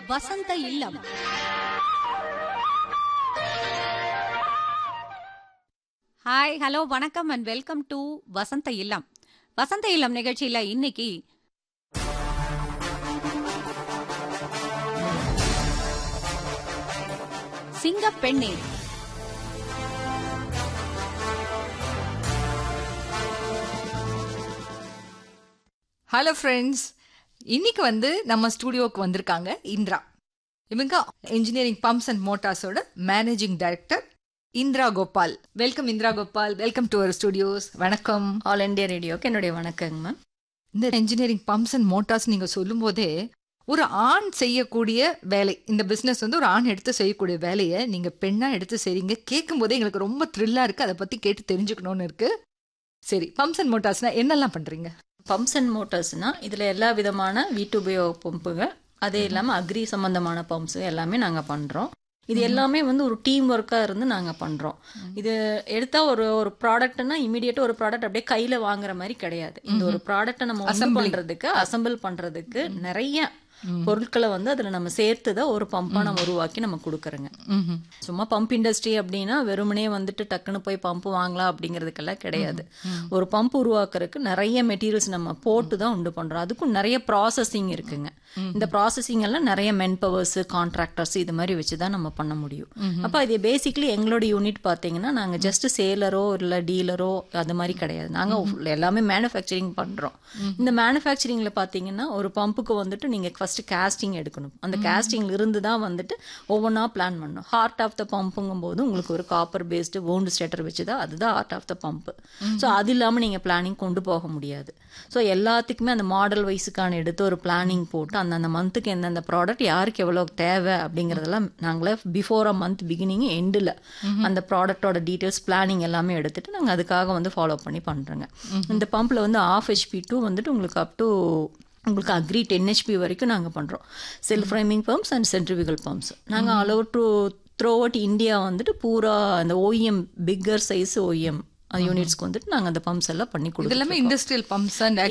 வசந்த Illam hi hello வணக்கம் and welcome to Vasantha Illam வசந்த இல்லம் நிகழ்ச்சியில இன்னைக்கு சிங்கப்பெண்ணே ஹலோ ஃப்ரெண்ட்ஸ் இன்னைக்கு வந்து நம்ம ஸ்டூடியோவுக்கு வந்திருக்காங்க இந்திரா இவங்க இன்ஜினியரிங் பம்ப்ஸ் அண்ட் மோட்டார்ஸோட managing director Indira Gopal welcome Indira Gopal welcome to our studios வணக்கம் ஆல் இண்டியா ரேடியோக்கு என்னுடைய வணக்கங்க மேம் இந்த இன்ஜினியரிங் பம்ப்ஸ் அண்ட் மோட்டார்ஸ் நீங்கள் சொல்லும்போதே ஒரு ஆண் செய்யக்கூடிய வேலை இந்த பிஸ்னஸ் வந்து ஒரு ஆண் எடுத்து செய்யக்கூடிய வேலையை நீங்கள் பெண்ணாக எடுத்து செய்றீங்க கேட்கும்போதே எங்களுக்கு ரொம்ப த்ரில்லாக இருக்குது அதை பற்றி கேட்டு தெரிஞ்சுக்கணும்னு இருக்குது சரி பம்ப்ஸ் அண்ட் மோட்டார்ஸ்னால் என்னெல்லாம் பண்ணுறீங்க பம்ப்ஸ் அண்ட் மோட்டார்ஸ்னா இதில் எல்லா விதமான வீட்டுபயோக பம்புகள் அதே இல்லாமல் அக்ரி சம்பந்தமான பம்ப்ஸ் எல்லாமே நாங்கள் பண்ணுறோம் இது எல்லாமே வந்து ஒரு டீம் ஒர்க்காக இருந்து நாங்கள் பண்ணுறோம் இது எடுத்தா ஒரு ஒரு ப்ராடக்ட்னா இமீடியட்டாக ஒரு ப்ராடக்ட் அப்படியே கையில் வாங்குற மாதிரி கிடையாது இந்த ஒரு ப்ராடக்ட்டை நம்ம அசம்பிள் பண்ணுறதுக்கு அசம்பிள் பண்ணுறதுக்கு நிறைய பொருட்களை வந்து அதில் நம்ம சேர்த்து தான் ஒரு பம்பை நம்ம உருவாக்கி நம்ம கொடுக்குறோங்க ம் சும்மா பம்ப் இண்டஸ்ட்ரி அப்படின்னா வெறுமனே வந்துட்டு டக்குன்னு போய் பம்ப் வாங்கலாம் அப்படிங்கிறதுக்கெல்லாம் கிடையாது ஒரு பம்ப் உருவாக்குறதுக்கு நிறைய மெட்டீரியல்ஸ் நம்ம போட்டு தான் உண்டு பண்றோம் அதுக்கும் நிறைய ப்ராசஸிங் இருக்குங்க இந்த ப்ராசஸிங் எல்லாம் நிறைய மென் பவர்ஸ் கான்ட்ராக்டர்ஸ் இது மாதிரி வச்சு தான் நம்ம பண்ண முடியும் அப்போ இது பேசிக்லி எங்களோட யூனிட் பார்த்தீங்கன்னா நாங்கள் ஜஸ்ட் சேலரோ இல்லை டீலரோ அது மாதிரி கிடையாது நாங்கள் எல்லாமே மேனுஃபேக்சரிங் பண்ணுறோம் இந்த மேனுஃபேக்சரிங்கில் பார்த்தீங்கன்னா ஒரு பம்புக்கு வந்துட்டு நீங்கள் ஃபர்ஸ்ட் கேஸ்டிங் எடுக்கணும் அந்த கேஸ்டிங்ல இருந்து தான் வந்துட்டு ஒவ்வொன்றா பிளான் பண்ணணும் ஹார்ட் ஆஃப் த பம்புங்கும் போது உங்களுக்கு ஒரு காப்பர் பேஸ்டு wound ஸ்டேட்டர் வச்சு தான் அதுதான் heart of the pump so அது இல்லாமல் நீங்கள் பிளானிங் கொண்டு போக முடியாது ஸோ எல்லாத்துக்குமே அந்த மாடல் வைஸுக்கான எடுத்து ஒரு பிளானிங் போட்டு அந்தந்த மந்த்துக்கு எந்தெந்த ப்ராடக்ட் யாருக்கு எவ்வளோ தேவை அப்படிங்கிறதெல்லாம் நாங்களே பிஃபோர் அ மந்த் பிகினிங் எண்டில் அந்த ப்ராடக்டோட டீட்டெயில்ஸ் பிளானிங் எல்லாமே எடுத்துட்டு நாங்கள் அதுக்காக வந்து ஃபாலோ பண்ணி பண்ணுறோங்க இந்த பம்பில் வந்து ஆஃப் ஹெச்பி டூ வந்துட்டு உங்களுக்கு அப் டு உங்களுக்கு அக்ரி டென் ஹெச்பி வரைக்கும் நாங்கள் பண்ணுறோம் self priming pumps and centrifugal pumps நாங்கள் all over to throughout India வந்துட்டு பூரா அந்த ஓஇஎம் பிக்கர் சைஸ் ஓஇஎம் யூனிட்ஸ்க்கு வந்துட்டு நாங்கள் அந்த பம்ப்ஸ் எல்லாம் பண்ணி இது கொடுக்குறோம் எல்லாமே இண்டஸ்ட்ரியல் பம்ப்ஸ் அண்ட்